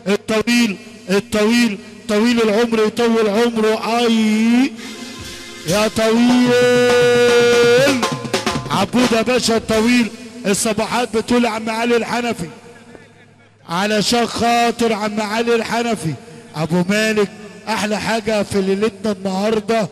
الطويل الطويل طويل العمر يطول عمره اي يا طويل عبودة باشا الطويل الصباحات بتقول عم علي الحنفي علشان خاطر عم علي الحنفي ابو مالك احلى حاجة في ليلتنا النهاردة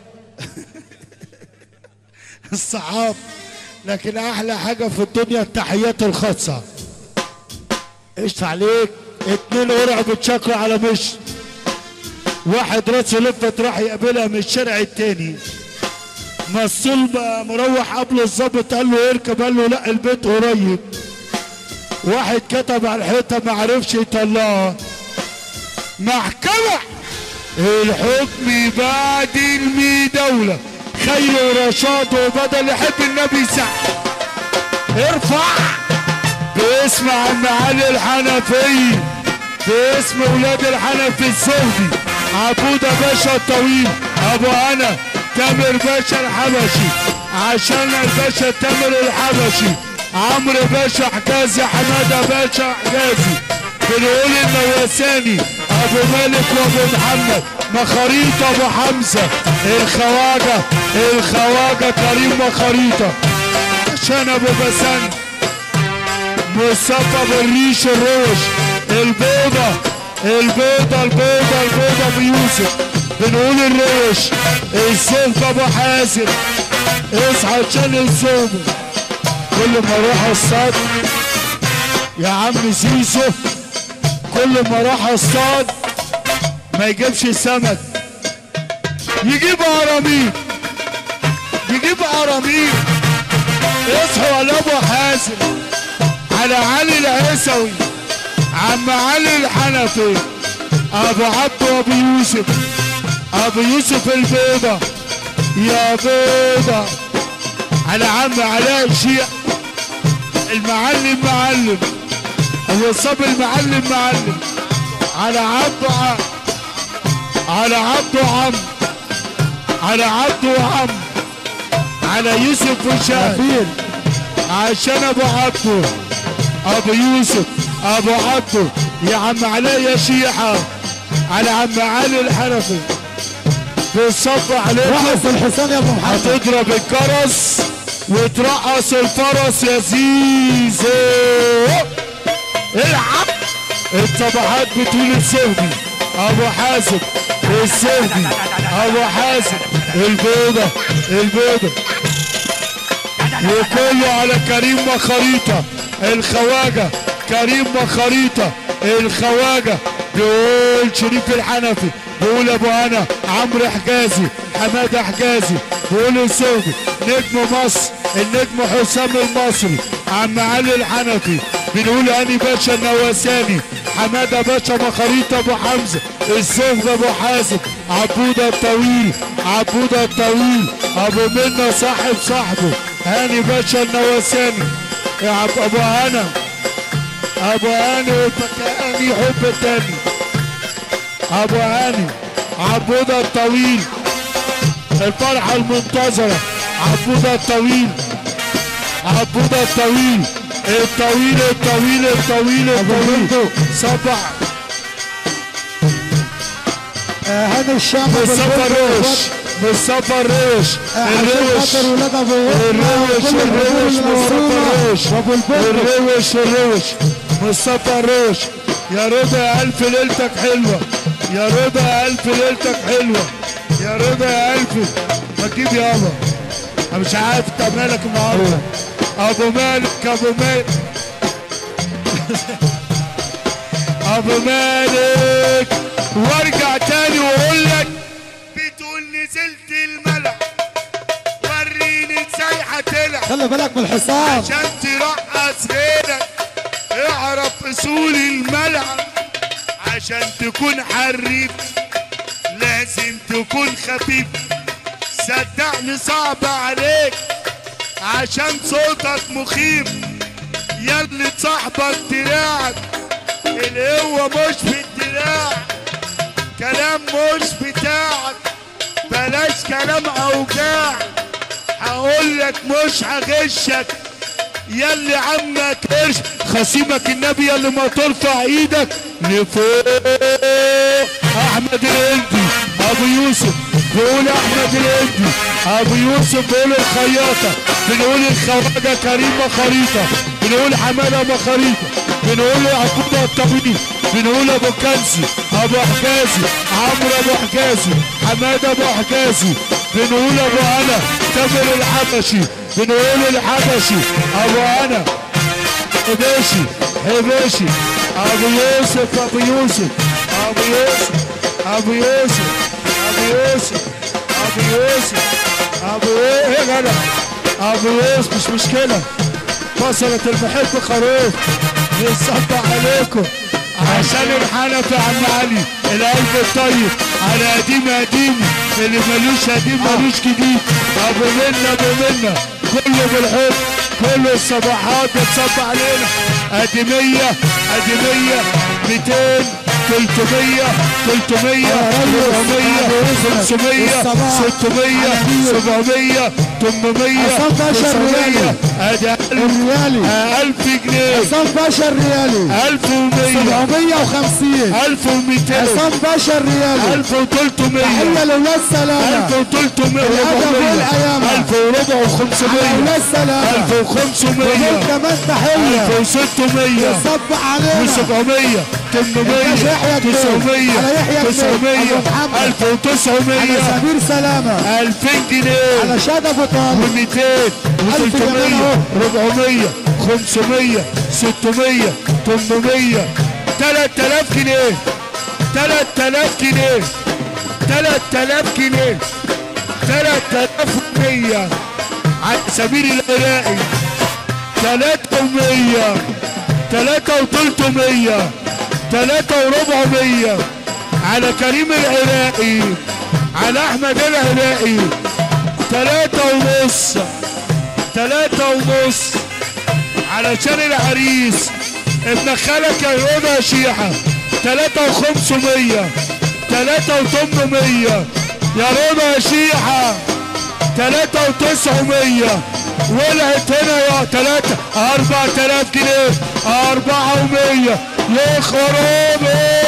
الصحاب لكن احلى حاجة في الدنيا التحيات الخاصة ايش عليك اتنين قرع بتشكروا على مش واحد راسه لفت راح يقابلها من الشارع التاني مسؤول بقى مروح قبل الظابط قال له اركب قال له لا البيت قريب واحد كتب على الحيطه ما عرفش يطلعها محكمه الحكم بعد المي دولة خير ورشاد وبدل يحب النبي سعد ارفع باسم عم علي الحنفي باسم ولاد الحنفي الزهدي عبودة باشا الطويل ابو انا تامر باشا الحبشي عشان الباشا تامر الحبشي عمرو باشا حجازي حماده باشا حجازي بنقول النواساني ابو مالك وابو محمد مخاريط ابو حمزه الخواجه الخواجه كريم مخاريطه عشان ابو بسنت مصطفى بالريش الروش البيضة البيضة البيضة البيضة بيوسف بنقول الروش السلطة ابو حازم اصحى عشان الزوبة كل ما اروح اصطاد يا عم سيسو كل ما اروح اصطاد ما يجيبش سمك يجيب قراميط يجيب قراميط اصحوا على ابو حازم على علي العيسوي عم علي الحنفي ابو عبد وابو يوسف ابو يوسف البيضة يا بيضة على عم علاء الشيع المعلم معلم ابو صبي المعلم معلم على عبده عم على عبده عم على عبده عم على يوسف وشاد عشان ابو عبده ابو يوسف ابو عبده يا عم علاء يا شيحة على عم علي الحنفي بيصب عليكم رقص الحصان يا ابو محمد هتضرب الجرس وترقص الفرس يا زيزو العب الصباحات بتقول السهدي ابو حازم السهدي ابو حازم البيضة البيضة وكله على كريم مخاريطة الخواجة كريم مخاريطة الخواجة بيقول شريف الحنفي بيقول ابو انا عمرو حجازي حماده حجازي بيقول السعودي نجم مصر النجم حسام المصري عم علي الحنفي بنقول هاني باشا النواساني حماده باشا مخاريط ابو حمزه الزهد ابو حازم عبوده الطويل عبوده الطويل ابو منى صاحب صاحبه هاني باشا النواساني يا عب ابو هنا ابو هاني وفكاني حب تاني ابو هاني عبودة الطويل الفرحة المنتظرة عبودة الطويل عبودة الطويل الطويل الطويل الطويل الطويل صبع آه، هاني الشام مصطفى الروش مصطفى الروش عشان الروش خاطر ولاد ابو الروش الروش مصطفى الروش وابو البدر الروش الروش مصطفى الروش يا رضا يا الف ليلتك حلوه يا رضا يا الف ليلتك حلوه يا رضا يا الف ما تجيب يابا انا مش عارف انت مالك النهارده ابو مالك ابو مالك ابو مالك وارجع تاني واقول لك بتقول نزلت الملعب وريني ازاي هتلعب خلي بالك من الحصان عشان ترقص غيرك اعرف اصول الملعب عشان تكون حريف لازم تكون خفيف صدقني صعب عليك عشان صوتك مخيف ياللي صاحبك دراعك القوة مش في الدراع كلام مش بتاعك بلاش كلام اوجاع هقول لك مش هغشك ياللي عمك قرش خصيمك النبي ياللي ما ترفع ايدك لفوق احمد الهندي ابو يوسف بيقول احمد الهندي ابو يوسف بيقول الخياطه بنقول الخواجه كريم مخاريطه بنقول حماده مخاريطه بنقول يعقوب الطويل بنقول ابو كنزي ابو حجازي عمرو ابو حجازي حماده ابو حجازي بنقول ابو انا تامر الحبشي بنقول الحبشي ابو انا حبيشي حبيشي ابو يوسف ابو يوسف ابو يوسف ابو يوسف ابو يوسف ابو يوسف ابو يوسف ايه يا جدع ابو يوسف مش مشكله وصلت المحب خروف يصب عليكم عشان الحنفي عم علي القلب الطيب على قديم قديم اللي ملوش قديم ملوش جديد ابو منا ابو منا كله بالحب كله الصباحات بتصب علينا قديمية قديمية 200 300 300 400 500 600 700 800 عصام باشا 900 الريالي. ادي 1000 الريالي 1000 جنيه عصام باشا الريالي 1100 750 1200 عصام باشا الريالي 1300 تحية لله السلامة 1300 الأدب والأيامة. 1400 لله السلامة 1500 ودول كمان تحية 1600 صب علينا و700 الباشا يحيى 800 الدين. 900 على يحيى الدين. 900 أبو محمد. على 1900 سمير سلامة 2000 جنيه على شاد ابو طالب و200 ألف جنيه و300 أهو. 400 500 600 800 3000 جنيه 3000 جنيه 3000 جنيه 3100 على سبيل العراقي 300 3 و300 3 و400 على كريم العراقي على احمد العراقي ثلاثة ونص ثلاثة ونص علشان العريس ابن خالك يا رضا شيحة ثلاثة وخمسمية ثلاثة وتمنمية يا رضا شيحة ثلاثة وتسعمية ولعت هنا يا ثلاثة أربعة آلاف جنيه أربعة ومية يا خرابي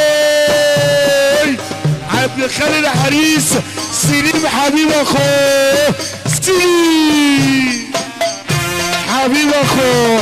عبد خالد العريس سليم حبيب اخوه سليم حبيب اخوه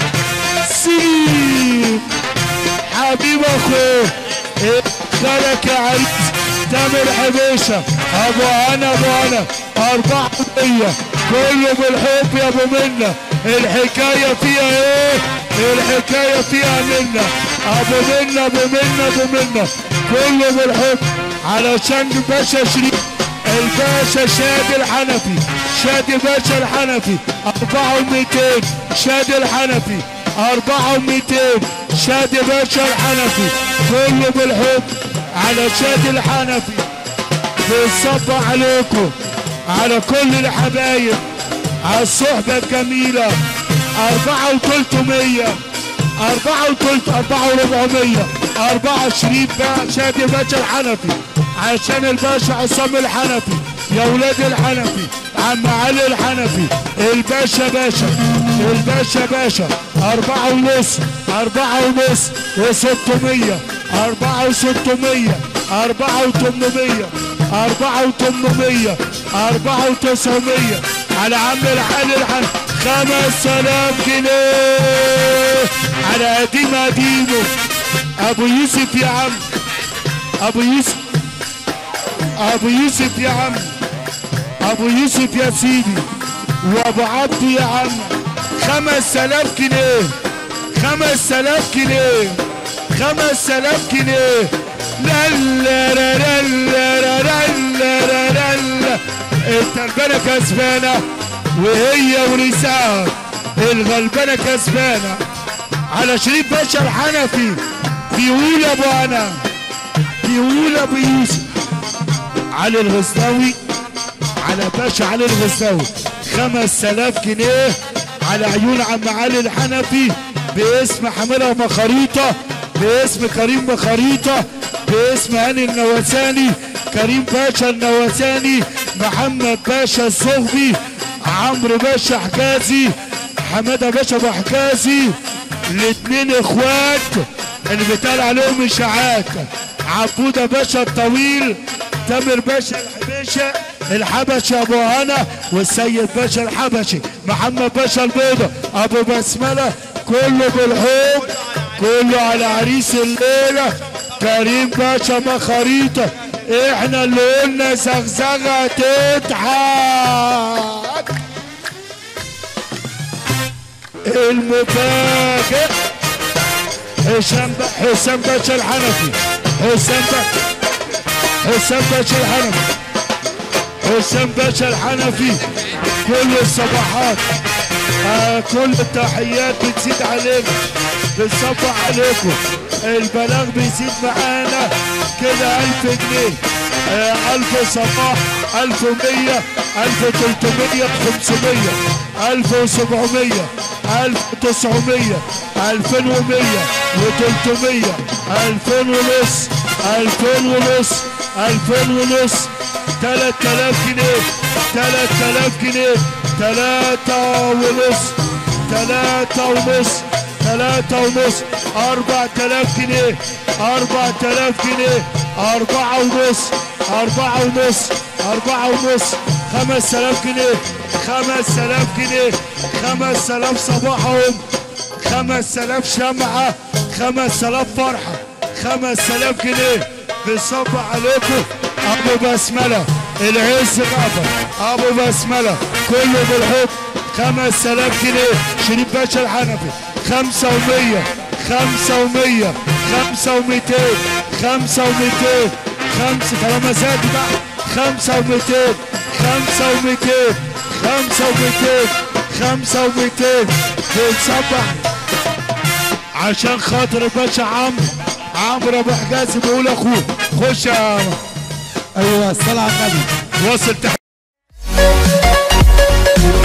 سليم حبيب اخوه إيه خالك يا عريس تامر حبيشه ابو انا ابو انا أربعة مية كله بالحب يا ابو منة الحكاية فيها ايه الحكاية فيها منا ابو منة ابو منة ابو منة كله بالحب علشان باشا شريف الباشا شادي الحنفي شادي باشا الحنفي أربعة ومئتين شادي الحنفي أربعة ومئتين شادي باشا الحنفي كله بالحب على شادي الحنفي بيصب عليكم على كل الحبايب على الصحبة الجميلة أربعة وتلتمية أربعة وتلت أربعة وربعمية أربعة شريف بقى شادي باشا الحنفي عشان الباشا عصام الحنفي يا ولاد الحنفي عم علي الحنفي الباشا باشا الباشا باشا أربعة ونص أربعة ونص وستمية أربعة وستمية أربعة وتمنمية أربعة وتمنمية أربعة وتسعمية على عم الحالي الحن خمس آلاف جنيه على قديم قديمه أبو يوسف يا عم أبو يوسف أبو يوسف يا عم أبو يوسف يا سيدي وأبو عبد يا عم خمس آلاف جنيه خمس آلاف جنيه خمس آلاف جنيه لا لا لا لا لا لا لا لا لا لا الغلبانة كسبانة وهي ونساء الغلبانة كسبانة على شريف باشا الحنفي بيقول ابو انا بيقول ابو يوسف علي الغزاوي على باشا علي الغزاوي خمس آلاف جنيه على عيون عم علي الحنفي باسم حملة مخاريطة باسم كريم مخاريطة باسم هاني النواساني كريم باشا النواساني محمد باشا الصغبي عمرو باشا حجازي حمادة باشا ابو حجازي الاتنين اخوات اللي بيتقال عليهم اشاعات عبودة باشا الطويل تامر باشا الحبيشة الحبشي ابو هنا والسيد باشا الحبشي محمد باشا البيضة ابو بسملة كله بالحب كله على عريس الليلة كريم باشا مخاريطة احنا اللي قلنا زغزغة تضحك المفاجئ هشام ب... حسام باشا الحنفي حسام ب... حسام باشا الحنفي حسام باشا الحنفي كل الصباحات آه كل التحيات بتزيد علينا بنصبح عليكم البلاغ بيزيد معانا كده ألف جنيه آه ألف صباح ألف ومية ألف تلتمية خمسمية ألف وسبعمية ألف تسعمية ألفين ومية وتلتمية ألفين ونص ألفين ونص ألفين ونص تلات آلاف جنيه تلات آلاف جنيه تلاتة ونص تلاتة ونص تلاتة ونص أربع تلاف جنيه أربع تلاف جنيه أربعة ونص أربعة ونص أربعة ونص خمس تلاف جنيه خمس تلاف جنيه خمس تلاف صباحهم خمس تلاف شمعة خمس تلاف فرحة خمس تلاف جنيه بنصبح عليكم أبو بسملة العز غابة أبو بسملة كله بالحب خمس تلاف جنيه شريف باشا الحنفي خمسة ومية خمسة ومية خمسة وميتين خمسة وميتين خمسة طالما زاد بقى خمسة وميتين خمسة وميتين خمسة وميتين خمسة وميتين بنصبح عشان خاطر الباشا عمرو عمرو ابو حجاز بيقول اخوه خش يا عمرو. ايوه الصلاة على النبي وصل تحت